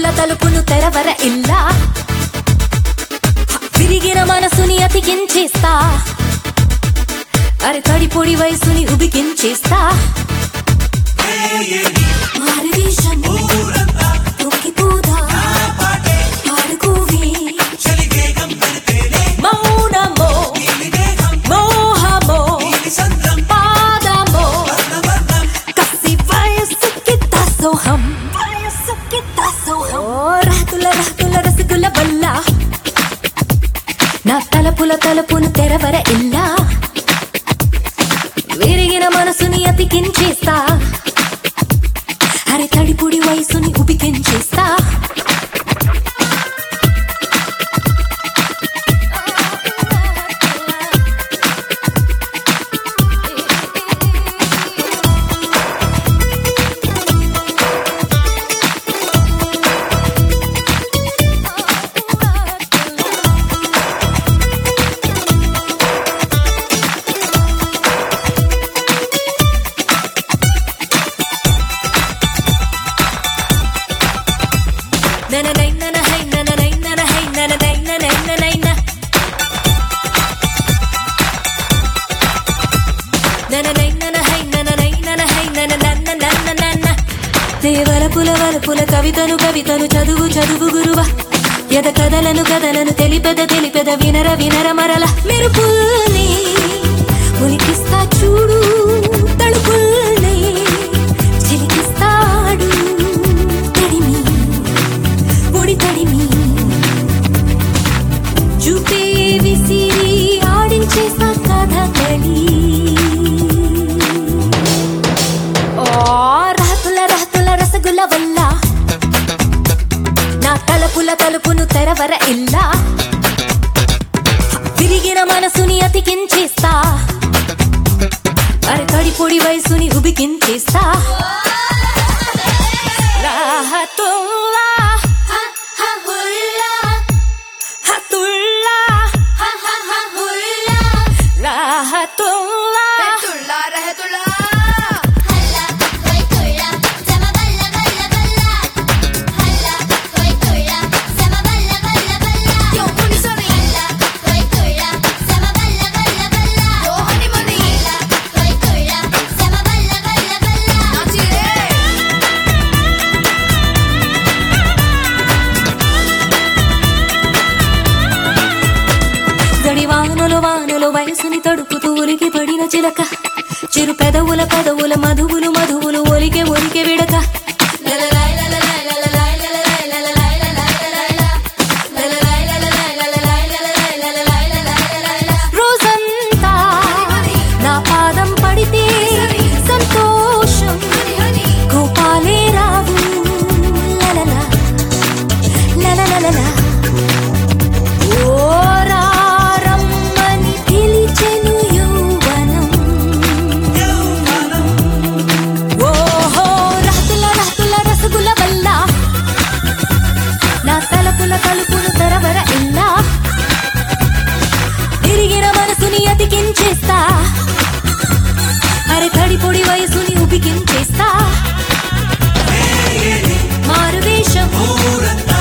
తలుపుల తలుపును తెరవర ఇల్లా విరిగిన మనసుని అతికించేస్తా అరే తడి పొడి వయసుని ఉబికించేస్తా మారువేషం తొక్కిపోదా పాడుకోవే మౌనమో మోహమో పాదమో కసి వయసుకి దాసోహం వయసుకి దాసోహం రాతుల రాతుల రసగుల వల్ల నా తలపుల తలుపును తెరవర ఇల్లా విరిగిన మనసుని అతికించేస్తా అరే తడిపుడి వయసుని ఉబికించేస్తా నననై ననహై నననై ననహై నననై ననై ననై న. నననై ననహై నననై ననహై నననన్ననన్ననన్న. దేవలపుల వలపుల కవితను కవితను చదువు చదువు గురువ ఎద కథలను కథలను తెలిపెద తెలిపెద వినర వినర మరల మెరుపుల్ని ఉలికిస్తా చూడు తడుపుల్ని చిలికిస్తాడు తడిమి పొడి తడిమి చూపే విసిరి ఆడించేస్తా కథకళి ఓ రాతుల రాతుల రసగుల వల్ల నా తలపుల తలుపును తెరవర ఇల్లా విరిగిన మనసుని అతికించేస్తా అరే తడి పొడి వయసుని ఉబికించేస్తా రాహతుల్లా హతుల్లా రాహతుల్లా తుల్లా రహతుల్లా హల్లా హోయ్ తుల్లా జమ బల్ల బల్ల బల్ల హల్లా హోయ్ తుల్లా జమ బల్ల బల్ల బల్ల యో ముని సోని హల్లా హోయ్ తుల్లా జమ బల్ల బల్ల బల్ల యో హని మని హల్లా హోయ్ తుల్లా జమ బల్ల బల్ల బల్ల నాచిరే గడి వానలు వానలు వయసుని తడుపుతూ ఉలికి పడిన చిలక చిరు పెదవుల పదవుల మధువులు మధువులు ఒలికే ఒలికే విడక రోజంతా నా పాదం పడితే సంతోషం హని హని కోపాలే రావు లలలా లలలలలా ఓరారమ్మని పిలిచెను యౌవనం ఓహో రాతుల రాతుల రసగుల వల్ల నా తలపుల తలుపును తెరవర ఇల్లా తిరిగిన మనసుని అతికించేస్తా అరే తడి పొడి వయసుని ఉబికించేస్తా మారువేషం